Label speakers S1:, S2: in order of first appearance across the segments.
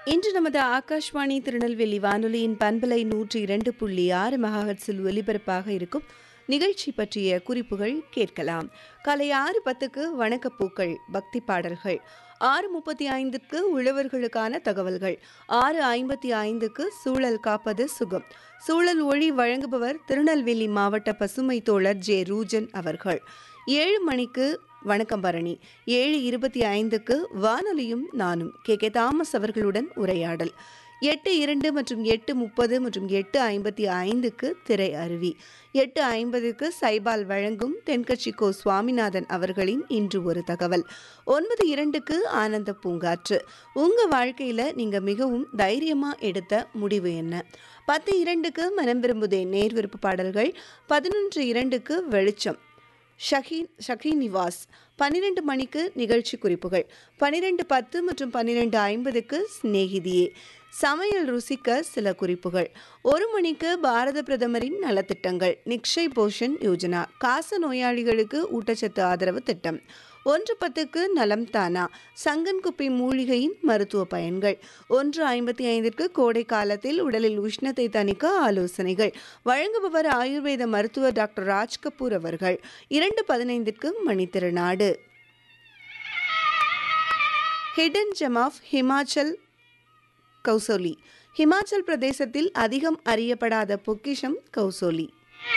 S1: இன்று நமது ஆகாஷ்வாணி திருநெல்வேலி வானொலியின் பண்பலை நூற்றி இரண்டு புள்ளி ஆறு மெகாஹட்ஸில் ஒலிபரப்பாக இருக்கும் நிகழ்ச்சி பற்றிய குறிப்புகள் கேட்கலாம் காலை ஆறு பத்துக்கு வணக்கப்பூக்கள் பக்தி பாடல்கள் ஆறு முப்பத்தி ஐந்துக்கு உழவர்களுக்கான தகவல்கள் ஆறு ஐம்பத்தி ஐந்துக்கு சூழல் காப்பது சுகம் சூழல் ஒளி வழங்குபவர் திருநெல்வேலி மாவட்ட பசுமை தோழர் ஜே ரூஜன் அவர்கள் ஏழு மணிக்கு வணக்கம் பரணி ஏழு இருபத்தி ஐந்துக்கு வானொலியும் நானும் கே கே தாமஸ் அவர்களுடன் உரையாடல் எட்டு இரண்டு மற்றும் எட்டு முப்பது மற்றும் எட்டு ஐம்பத்தி ஐந்துக்கு திரை அருவி எட்டு ஐம்பதுக்கு சைபால் வழங்கும் தென்கட்சி கோ சுவாமிநாதன் அவர்களின் இன்று ஒரு தகவல் ஒன்பது இரண்டுக்கு ஆனந்த பூங்காற்று உங்க வாழ்க்கையில நீங்க மிகவும் தைரியமா எடுத்த முடிவு என்ன பத்து இரண்டுக்கு மனம் விரும்புதே நேர் விருப்பு பாடல்கள் பதினொன்று இரண்டுக்கு வெளிச்சம் ஷஹீன் ஷஹீன் நிவாஸ் பன்னிரெண்டு மணிக்கு நிகழ்ச்சி குறிப்புகள் பன்னிரெண்டு பத்து மற்றும் பன்னிரெண்டு ஐம்பதுக்கு சிநேகிதியே சமையல் ருசிக்க சில குறிப்புகள் ஒரு மணிக்கு பாரத பிரதமரின் நலத்திட்டங்கள் நிக்ஷய் போஷன் யோஜனா காச நோயாளிகளுக்கு ஊட்டச்சத்து ஆதரவு திட்டம் ஒன்று பத்துக்கு நலம் தானா சங்கன்குப்பி மூலிகையின் மருத்துவ பயன்கள் ஒன்று ஐம்பத்தி ஐந்திற்கு கோடை காலத்தில் உடலில் உஷ்ணத்தை தணிக்க ஆலோசனைகள் வழங்குபவர் ஆயுர்வேத மருத்துவர் டாக்டர் ராஜ் கபூர் அவர்கள் இரண்டு பதினைந்திற்கு மணித்திருநாடு hidden gem of Himachal Kasauli Himachal பிரதேசத்தில் அதிகம் அறியப்படாத பொக்கிஷம் கௌசோலி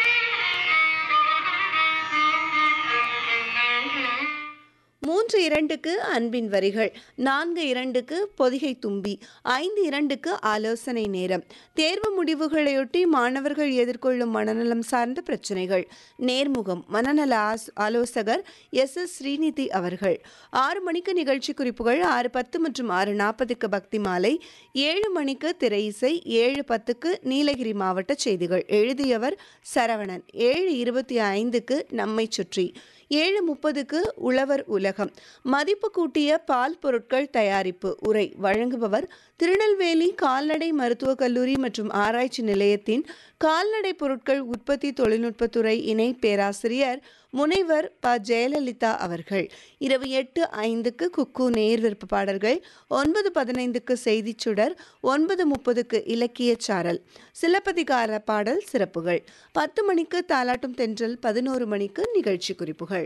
S1: மூன்று இரண்டுக்கு அன்பின் வரிகள் நான்கு இரண்டுக்கு பொதிகை தும்பி ஐந்து இரண்டுக்கு ஆலோசனை நேரம் தேர்வு முடிவுகளையொட்டி மாணவர்கள் எதிர்கொள்ளும் மனநலம் சார்ந்த பிரச்சனைகள் நேர்முகம் மனநல ஆஸ் ஆலோசகர் எஸ் எஸ் ஸ்ரீநிதி அவர்கள் ஆறு மணிக்கு நிகழ்ச்சி குறிப்புகள் ஆறு பத்து மற்றும் ஆறு நாற்பதுக்கு பக்தி மாலை ஏழு மணிக்கு திரை இசை ஏழு பத்துக்கு நீலகிரி மாவட்ட செய்திகள் எழுதியவர் சரவணன் ஏழு இருபத்தி ஐந்துக்கு நம்மை சுற்றி ஏழு முப்பதுக்கு உழவர் உலகம் மதிப்பு கூட்டிய பால் பொருட்கள் தயாரிப்பு உரை வழங்குபவர் திருநெல்வேலி கால்நடை மருத்துவக் கல்லூரி மற்றும் ஆராய்ச்சி நிலையத்தின் கால்நடை பொருட்கள் உற்பத்தி தொழில்நுட்பத்துறை இணை பேராசிரியர் முனைவர் ப ஜெயலலிதா அவர்கள் இரவு எட்டு ஐந்துக்கு குக்கு நேர் விருப்ப பாடல்கள் ஒன்பது பதினைந்துக்கு செய்திச் சுடர் ஒன்பது முப்பதுக்கு இலக்கிய சாரல் சிலப்பதிகார பாடல் சிறப்புகள் பத்து மணிக்கு தாலாட்டும் தென்றல் பதினோரு மணிக்கு நிகழ்ச்சி குறிப்புகள்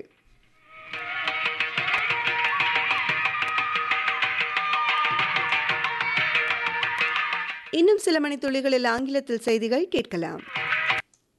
S1: இன்னும் சில மணி துளிகளில் ஆங்கிலத்தில் செய்திகள் கேட்கலாம்